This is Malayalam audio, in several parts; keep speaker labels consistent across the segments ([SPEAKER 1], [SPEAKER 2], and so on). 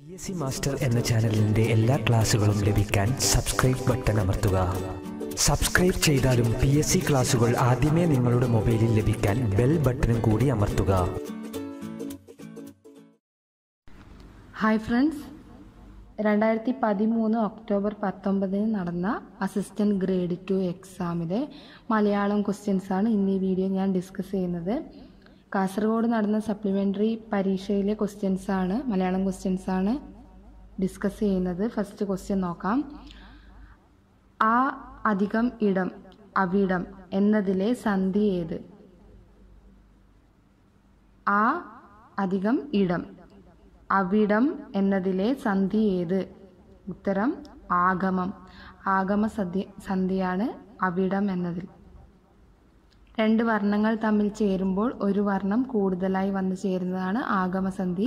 [SPEAKER 1] പി എസ് സി മാസ്റ്റർ എന്ന ചാനലിൻ്റെ എല്ലാ ക്ലാസുകളും ലഭിക്കാൻ സബ്സ്ക്രൈബ് ബട്ടൺ അമർത്തുക സബ്സ്ക്രൈബ് ചെയ്താലും പി എസ് സി ക്ലാസുകൾ ആദ്യമേ നിങ്ങളുടെ മൊബൈലിൽ ലഭിക്കാൻ ബെൽ ബട്ടണും കൂടി അമർത്തുക
[SPEAKER 2] ഹായ് ഫ്രണ്ട്സ് രണ്ടായിരത്തി പതിമൂന്ന് ഒക്ടോബർ പത്തൊമ്പതിന് നടന്ന അസിസ്റ്റൻറ്റ് ഗ്രേഡ് ടു എക്സാമിലെ മലയാളം ക്വസ്റ്റ്യൻസ് ആണ് ഇന്ന് ഈ വീഡിയോ ഞാൻ ഡിസ്കസ് ചെയ്യുന്നത് കാസർഗോഡ് നടന്ന സപ്ലിമെൻ്ററി പരീക്ഷയിലെ ക്വസ്റ്റ്യൻസ് ആണ് മലയാളം ക്വസ്റ്റ്യൻസ് ആണ് ഡിസ്കസ് ചെയ്യുന്നത് ഫസ്റ്റ് ക്വസ്റ്റ്യൻ നോക്കാം ആ അധികം ഇടം അവിടം എന്നതിലെ സന്ധി ഏത് ആ അധികം ഇടം അവിടം എന്നതിലെ സന്ധി ഏത് ഉത്തരം ആഗമം ആഗമ സന്ധി സന്ധിയാണ് അവിടം എന്നതിൽ രണ്ട് വർണ്ണങ്ങൾ തമ്മിൽ ചേരുമ്പോൾ ഒരു വർണ്ണം കൂടുതലായി വന്നു ചേരുന്നതാണ് ആഗമസന്ധി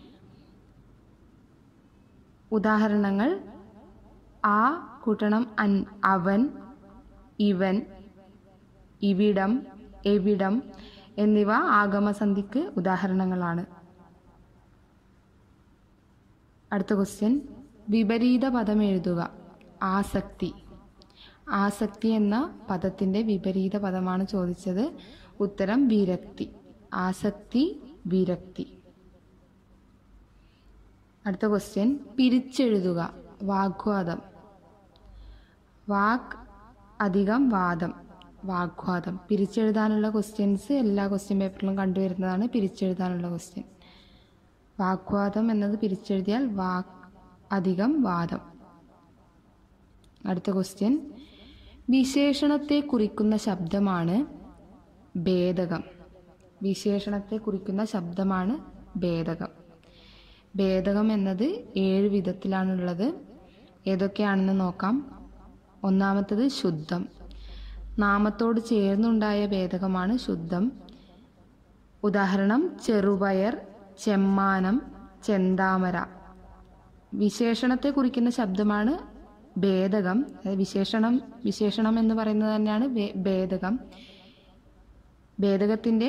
[SPEAKER 2] ഉദാഹരണങ്ങൾ ആ കൂട്ടണം അൻ അവൻ ഇവൻ ഇവിടം എവിടം എന്നിവ ആഗമസന്ധിക്ക് ഉദാഹരണങ്ങളാണ് അടുത്ത ക്വസ്റ്റ്യൻ വിപരീത പദം എഴുതുക ആസക്തി ആസക്തി എന്ന പദത്തിൻ്റെ വിപരീത പദമാണ് ചോദിച്ചത് ഉത്തരം വിരക്തി ആസക്തി വിരക്തി അടുത്ത ക്വസ്റ്റ്യൻ പിരിച്ചെഴുതുക വാഗ്വാദം വാക് അധികം വാദം വാഗ്വാദം പിരിച്ചെഴുതാനുള്ള ക്വസ്റ്റ്യൻസ് എല്ലാ ക്വസ്റ്റ്യൻ പേപ്പറിലും കണ്ടുവരുന്നതാണ് പിരിച്ചെഴുതാനുള്ള ക്വസ്റ്റ്യൻ വാഗ്വാദം എന്നത് പിരിച്ചെഴുതിയാൽ വാക് അധികം വാദം അടുത്ത ക്വസ്റ്റ്യൻ വിശേഷണത്തെ കുറിക്കുന്ന ശബ്ദമാണ് ഭേദകം വിശേഷണത്തെ കുറിക്കുന്ന ശബ്ദമാണ് ഭേദകം ഭേദകം എന്നത് ഏഴ് വിധത്തിലാണുള്ളത് ഏതൊക്കെയാണെന്ന് നോക്കാം ഒന്നാമത്തത് ശുദ്ധം നാമത്തോട് ചേർന്നുണ്ടായ ഭേദകമാണ് ശുദ്ധം ഉദാഹരണം ചെറുപയർ ചെമ്മാനം ചെന്താമര വിശേഷണത്തെ കുറിക്കുന്ന ശബ്ദമാണ് ഭേദകം അതായത് വിശേഷണം വിശേഷണം എന്ന് പറയുന്നത് തന്നെയാണ് ഭേ- ഭേദകം ഭേദകത്തിൻ്റെ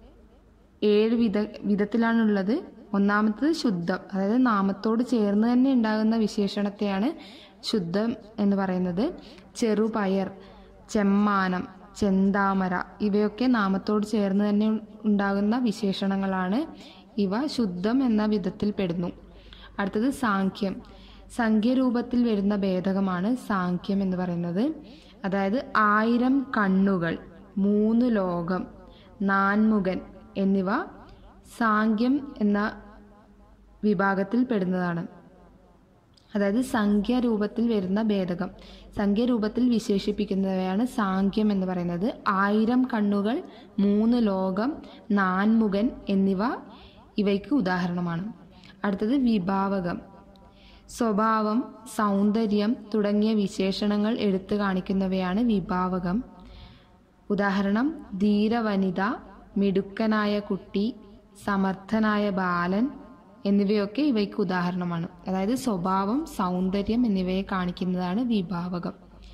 [SPEAKER 2] ഏഴ് വിധ വിധത്തിലാണുള്ളത് ഒന്നാമത്തത് ശുദ്ധം അതായത് നാമത്തോട് ചേർന്ന് തന്നെ ഉണ്ടാകുന്ന വിശേഷണത്തെയാണ് ശുദ്ധം എന്ന് പറയുന്നത് ചെറുപയർ ചെമ്മാനം ചെന്താമര ഇവയൊക്കെ നാമത്തോട് ചേർന്ന് തന്നെ ഉണ്ടാകുന്ന വിശേഷണങ്ങളാണ് ഇവ ശുദ്ധം എന്ന വിധത്തിൽ പെടുന്നു അടുത്തത് സാഖ്യം സംഖ്യരൂപത്തിൽ വരുന്ന ഭേദകമാണ് സാഖ്യം എന്ന് പറയുന്നത് അതായത് ആയിരം കണ്ണുകൾ മൂന്ന് ലോകം നാൻമുഖൻ എന്നിവ സാഖ്യം എന്ന വിഭാഗത്തിൽ പെടുന്നതാണ് അതായത് സംഖ്യാരൂപത്തിൽ വരുന്ന ഭേദകം സംഖ്യാരൂപത്തിൽ വിശേഷിപ്പിക്കുന്നവയാണ് സാഖ്യം എന്ന് പറയുന്നത് ആയിരം കണ്ണുകൾ മൂന്ന് ലോകം നാൻമുഖൻ എന്നിവ ഇവയ്ക്ക് ഉദാഹരണമാണ് അടുത്തത് വിഭാവകം സ്വഭാവം സൗന്ദര്യം തുടങ്ങിയ വിശേഷണങ്ങൾ എടുത്തു കാണിക്കുന്നവയാണ് വിഭാവകം ഉദാഹരണം ധീരവനിത മിടുക്കനായ കുട്ടി സമർത്ഥനായ ബാലൻ എന്നിവയൊക്കെ ഇവയ്ക്ക് ഉദാഹരണമാണ് അതായത് സ്വഭാവം സൗന്ദര്യം എന്നിവയെ കാണിക്കുന്നതാണ് വിഭാവകം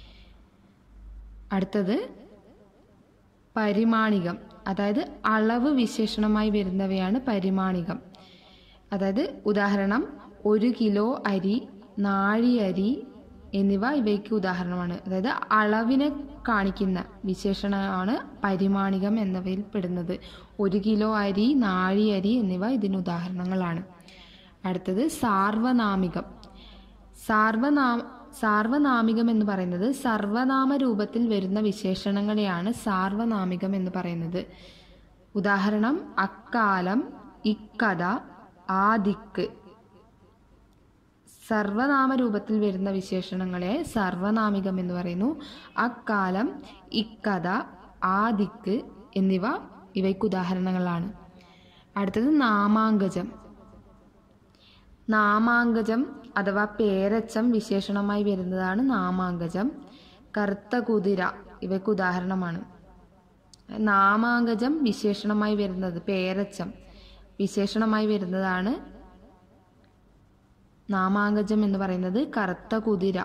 [SPEAKER 2] അടുത്തത് പരിമാണികം അതായത് അളവ് വിശേഷണമായി വരുന്നവയാണ് പരിമാണികം അതായത് ഉദാഹരണം ഒരു കിലോ അരി നാഴി അരി എന്നിവ ഇവയ്ക്ക് ഉദാഹരണമാണ് അതായത് അളവിനെ കാണിക്കുന്ന വിശേഷണമാണ് പരിമാണികം എന്നിവയിൽ പെടുന്നത് ഒരു കിലോ അരി നാഴി അരി എന്നിവ ഇതിന് ഉദാഹരണങ്ങളാണ് അടുത്തത് സാർവനാമികം സാർവനാമ സാർവനാമികം എന്ന് പറയുന്നത് സർവനാമ രൂപത്തിൽ വരുന്ന വിശേഷണങ്ങളെയാണ് സാർവനാമികം എന്ന് പറയുന്നത് ഉദാഹരണം അക്കാലം ഇക്കഥ ആ ദിക്ക് സർവനാമ രൂപത്തിൽ വരുന്ന വിശേഷണങ്ങളെ സർവനാമികം എന്ന് പറയുന്നു അക്കാലം ഇക്കഥ ആ ദിക്ക് എന്നിവ ഇവയ്ക്ക് ഉദാഹരണങ്ങളാണ് അടുത്തത് നാമാങ്കജം നാമാങ്കജം അഥവാ പേരച്ചം വിശേഷണമായി വരുന്നതാണ് നാമാങ്കജം കറുത്ത കുതിര ഇവയ്ക്ക് ഉദാഹരണമാണ് നാമാങ്കജം വിശേഷണമായി വരുന്നത് പേരച്ചം വിശേഷണമായി വരുന്നതാണ് നാമാങ്കജം എന്ന് പറയുന്നത് കറുത്ത കുതിര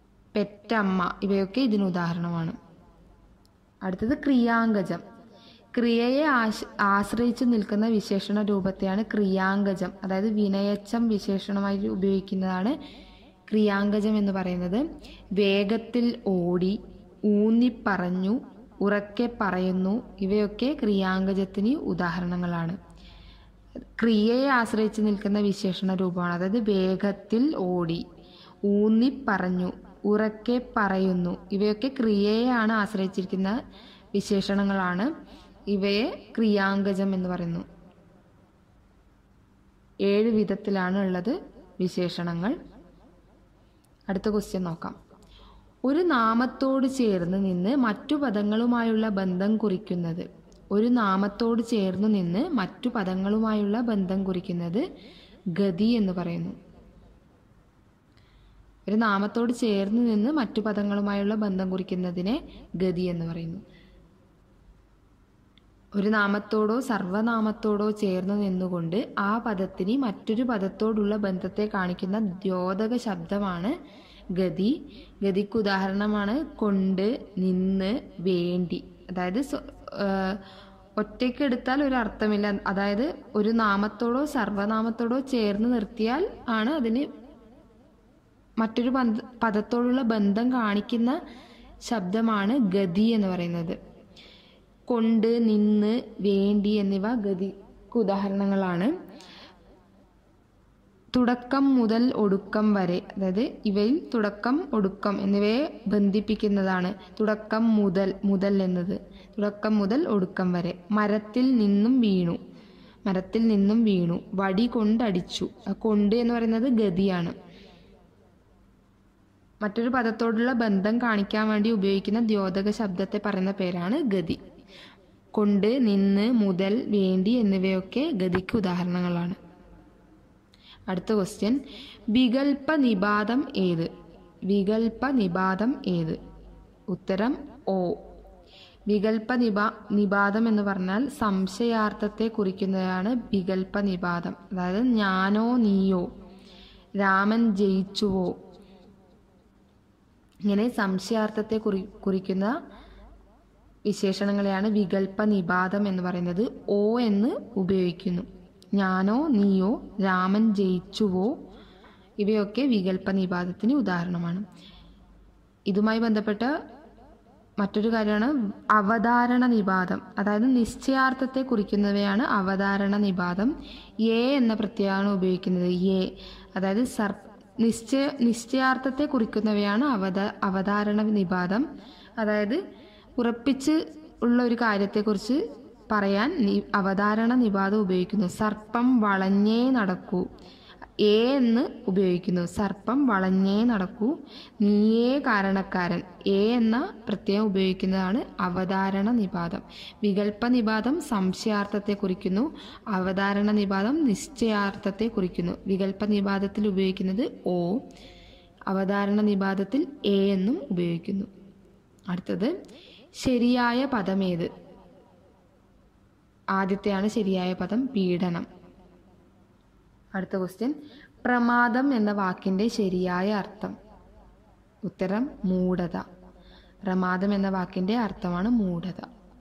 [SPEAKER 2] പെറ്റമ്മ ഇവയൊക്കെ ഇതിന് ഉദാഹരണമാണ് അടുത്തത് ക്രിയാങ്കജം ക്രിയയെ ആശ ആശ്രയിച്ചു നിൽക്കുന്ന വിശേഷണ രൂപത്തെയാണ് ക്രിയാങ്കജം അതായത് വിനയച്ചം വിശേഷണമായി ഉപയോഗിക്കുന്നതാണ് ക്രിയാങ്കജം എന്ന് പറയുന്നത് വേഗത്തിൽ ഓടി ഊന്നിപ്പറഞ്ഞു ഉറക്കെ പറയുന്നു ഇവയൊക്കെ ക്രിയാങ്കജത്തിന് ഉദാഹരണങ്ങളാണ് ക്രിയയെ ആശ്രയിച്ച് നിൽക്കുന്ന വിശേഷണ രൂപമാണ് അതായത് വേഗത്തിൽ ഓടി ഊന്നിപ്പറഞ്ഞു ഉറക്കെ പറയുന്നു ഇവയൊക്കെ ക്രിയയെയാണ് ആശ്രയിച്ചിരിക്കുന്ന വിശേഷണങ്ങളാണ് ഇവയെ ക്രിയാങ്കജം എന്ന് പറയുന്നു ഏഴ് വിധത്തിലാണ് ഉള്ളത് വിശേഷണങ്ങൾ അടുത്ത ക്വസ്റ്റ്യൻ നോക്കാം ഒരു നാമത്തോട് ചേർന്ന് നിന്ന് മറ്റു പദങ്ങളുമായുള്ള ബന്ധം കുറിക്കുന്നത് ഒരു നാമത്തോട് ചേർന്ന് നിന്ന് മറ്റു പദങ്ങളുമായുള്ള ബന്ധം കുറിക്കുന്നത് ഗതി എന്ന് പറയുന്നു ഒരു നാമത്തോട് ചേർന്ന് നിന്ന് മറ്റു പദങ്ങളുമായുള്ള ബന്ധം കുറിക്കുന്നതിനെ ഗതി എന്ന് പറയുന്നു ഒരു നാമത്തോടോ സർവനാമത്തോടോ ചേർന്ന് നിന്നുകൊണ്ട് ആ പദത്തിന് മറ്റൊരു പദത്തോടുള്ള ബന്ധത്തെ കാണിക്കുന്ന ദ്യോതക ശബ്ദമാണ് ഗതി ഗതിക്ക് ഉദാഹരണമാണ് കൊണ്ട് നിന്ന് വേണ്ടി അതായത് സ്വ- ഏഹ് ഒറ്റയ്ക്ക് എടുത്താൽ ഒരു അർത്ഥമില്ല അതായത് ഒരു നാമത്തോടോ സർവനാമത്തോടോ ചേർന്ന് നിർത്തിയാൽ ആണ് അതിന് മറ്റൊരു ബന്ധ പദത്തോടുള്ള ബന്ധം കാണിക്കുന്ന ശബ്ദമാണ് ഗതി എന്ന് പറയുന്നത് കൊണ്ട് നിന്ന് വേണ്ടി എന്നിവ ഗതിക്ക് ഉദാഹരണങ്ങളാണ് തുടക്കം മുതൽ ഒടുക്കം വരെ അതായത് ഇവയിൽ തുടക്കം ഒടുക്കം എന്നിവയെ ബന്ധിപ്പിക്കുന്നതാണ് തുടക്കം മുതൽ മുതൽ എന്നത് തുടക്കം മുതൽ ഒടുക്കം വരെ മരത്തിൽ നിന്നും വീണു മരത്തിൽ നിന്നും വീണു വടി കൊണ്ടടിച്ചു ആ കൊണ്ട് എന്ന് പറയുന്നത് ഗതിയാണ് മറ്റൊരു പദത്തോടുള്ള ബന്ധം കാണിക്കാൻ വേണ്ടി ഉപയോഗിക്കുന്ന ദ്യോതക ശബ്ദത്തെ പറയുന്ന പേരാണ് ഗതി കൊണ്ട് നിന്ന് മുതൽ വേണ്ടി എന്നിവയൊക്കെ ഗതിക്ക് ഉദാഹരണങ്ങളാണ് അടുത്ത ക്വസ്റ്റ്യൻ വികൽപ്പ നിപാതം ഏത് വികൽപ്പ നിപാതം ഏത് ഉത്തരം ഓ വികൽപ്പ നിപാ നിപാതം എന്ന് പറഞ്ഞാൽ സംശയാർത്ഥത്തെ കുറിക്കുന്നതാണ് വികൽപ്പ നിപാതം അതായത് ഞാനോ നീയോ രാമൻ ജയിച്ചുവോ ഇങ്ങനെ സംശയാർത്ഥത്തെ കുറി കുറിക്കുന്ന വിശേഷണങ്ങളെയാണ് വികൽപ്പ നിപാതം എന്ന് പറയുന്നത് ഓ എന്ന് ഉപയോഗിക്കുന്നു ഞാനോ നീയോ രാമൻ ജയിച്ചുവോ ഇവയൊക്കെ വികൽപ്പ നിപാതത്തിന് ഉദാഹരണമാണ് ഇതുമായി ബന്ധപ്പെട്ട മറ്റൊരു കാര്യമാണ് അവതാരണ നിപാതം അതായത് നിശ്ചയാർത്ഥത്തെ കുറിക്കുന്നവയാണ് അവതാരണ നിപാതം എ എന്ന പ്രത്യയമാണ് ഉപയോഗിക്കുന്നത് എ അതായത് സർ നിശ്ചയ നിശ്ചയാർത്ഥത്തെ കുറിക്കുന്നവയാണ് അവത അവതാരണ നിപാതം അതായത് ഉറപ്പിച്ച് ഉള്ള ഒരു കാര്യത്തെക്കുറിച്ച് പറയാൻ നി അവതാരണ നിപാതം ഉപയോഗിക്കുന്നു സർപ്പം വളഞ്ഞേ നടക്കൂ എ എന്ന് ഉപയോഗിക്കുന്നു സർപ്പം വളഞ്ഞേ നടക്കൂ നീയേ കാരണക്കാരൻ എ എന്ന പ്രത്യയം ഉപയോഗിക്കുന്നതാണ് അവതാരണ നിപാതം വികൽപ്പ നിപാതം സംശയാർത്ഥത്തെ കുറിക്കുന്നു അവതാരണ നിപാതം നിശ്ചയാർത്ഥത്തെ കുറിക്കുന്നു വികൽപ്പ നിപാതത്തിൽ ഉപയോഗിക്കുന്നത് ഓ അവതാരണ നിപാതത്തിൽ എ എന്നും ഉപയോഗിക്കുന്നു അടുത്തത് ശരിയായ പദമേത് ആദ്യത്തെയാണ് ശരിയായ പദം പീഡനം അടുത്ത ക്വസ്റ്റ്യൻ പ്രമാദം എന്ന വാക്കിന്റെ ശരിയായ അർത്ഥം ഉത്തരം മൂഢത പ്രമാദം എന്ന വാക്കിന്റെ അർത്ഥമാണ് മൂഢത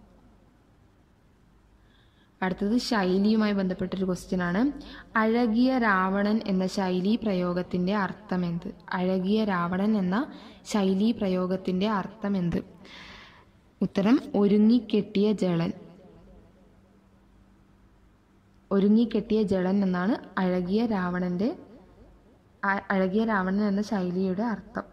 [SPEAKER 2] അടുത്തത് ശൈലിയുമായി ബന്ധപ്പെട്ടൊരു ക്വസ്റ്റ്യൻ ആണ് അഴകിയ രാവണൻ എന്ന ശൈലി പ്രയോഗത്തിന്റെ അർത്ഥം എന്ത് അഴകിയ രാവണൻ എന്ന ശൈലി പ്രയോഗത്തിന്റെ അർത്ഥം എന്ത് ഉത്തരം ഒരുങ്ങിക്കെട്ടിയ ജളൻ ഒരുങ്ങിക്കെട്ടിയ ജളൻ എന്നാണ് അഴകിയ രാവണന്റെ അ- അഴകിയ രാവണൻ എന്ന ശൈലിയുടെ അർത്ഥം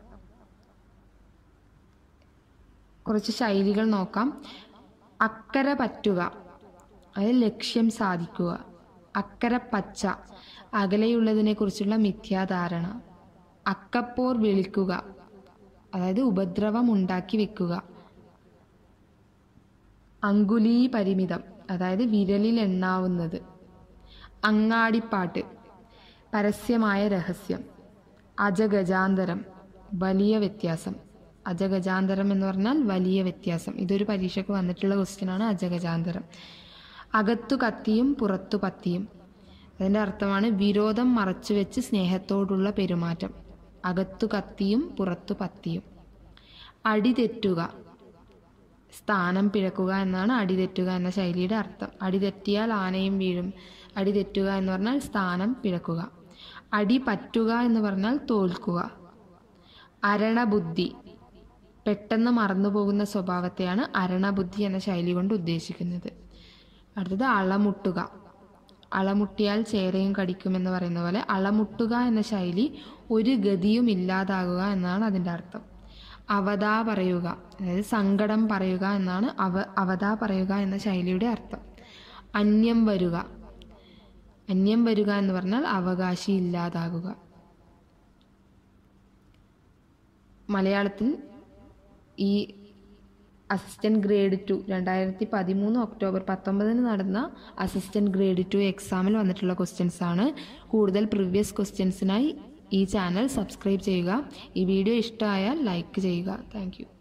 [SPEAKER 2] കുറച്ച് ശൈലികൾ നോക്കാം അക്കര പറ്റുക അതായത് ലക്ഷ്യം സാധിക്കുക അക്കര പച്ച അകലെയുള്ളതിനെ കുറിച്ചുള്ള മിഥ്യാധാരണ അക്കപ്പോർ വിളിക്കുക അതായത് ഉപദ്രവം ഉണ്ടാക്കി വെക്കുക അങ്കുലീ പരിമിതം അതായത് വിരലിൽ എണ്ണാവുന്നത് അങ്ങാടിപ്പാട്ട് പരസ്യമായ രഹസ്യം അജഗജാന്തരം വലിയ വ്യത്യാസം അജഗജാന്തരം എന്ന് പറഞ്ഞാൽ വലിയ വ്യത്യാസം ഇതൊരു പരീക്ഷയ്ക്ക് വന്നിട്ടുള്ള ക്വസ്റ്റ്യനാണ് അജഗജാന്തരം അകത്തു കത്തിയും പുറത്തു പത്തിയും അതിൻ്റെ അർത്ഥമാണ് വിരോധം മറച്ചുവെച്ച് സ്നേഹത്തോടുള്ള പെരുമാറ്റം അകത്തു കത്തിയും പുറത്തു പത്തിയും അടി തെറ്റുക സ്ഥാനം പിഴക്കുക എന്നാണ് അടിതെറ്റുക എന്ന ശൈലിയുടെ അർത്ഥം അടിതെറ്റിയാൽ ആനയും വീഴും അടിതെറ്റുക എന്ന് പറഞ്ഞാൽ സ്ഥാനം പിഴക്കുക അടി പറ്റുക എന്ന് പറഞ്ഞാൽ തോൽക്കുക അരണബുദ്ധി പെട്ടെന്ന് മറന്നുപോകുന്ന സ്വഭാവത്തെയാണ് അരണബുദ്ധി എന്ന ശൈലി കൊണ്ട് ഉദ്ദേശിക്കുന്നത് അടുത്തത് അളമുട്ടുക അളമുട്ടിയാൽ ചേരയും കടിക്കുമെന്ന് പറയുന്ന പോലെ അളമുട്ടുക എന്ന ശൈലി ഒരു ഗതിയും ഇല്ലാതാകുക എന്നാണ് അതിൻ്റെ അർത്ഥം അവതാ പറയുക അതായത് സങ്കടം പറയുക എന്നാണ് അവ അവതാ പറയുക എന്ന ശൈലിയുടെ അർത്ഥം അന്യം വരുക അന്യം വരിക എന്ന് പറഞ്ഞാൽ അവകാശി ഇല്ലാതാകുക മലയാളത്തിൽ ഈ അസിസ്റ്റന്റ് ഗ്രേഡ് ടു രണ്ടായിരത്തി പതിമൂന്ന് ഒക്ടോബർ പത്തൊമ്പതിന് നടന്ന അസിസ്റ്റന്റ് ഗ്രേഡ് ടു എക്സാമിൽ വന്നിട്ടുള്ള ക്വസ്റ്റ്യൻസ് ആണ് കൂടുതൽ പ്രീവിയസ് ക്വസ്റ്റ്യൻസിനായി ഈ ചാനൽ സബ്സ്ക്രൈബ് ചെയ്യുക ഈ വീഡിയോ ഇഷ്ടമായാൽ ലൈക്ക് ചെയ്യുക താങ്ക്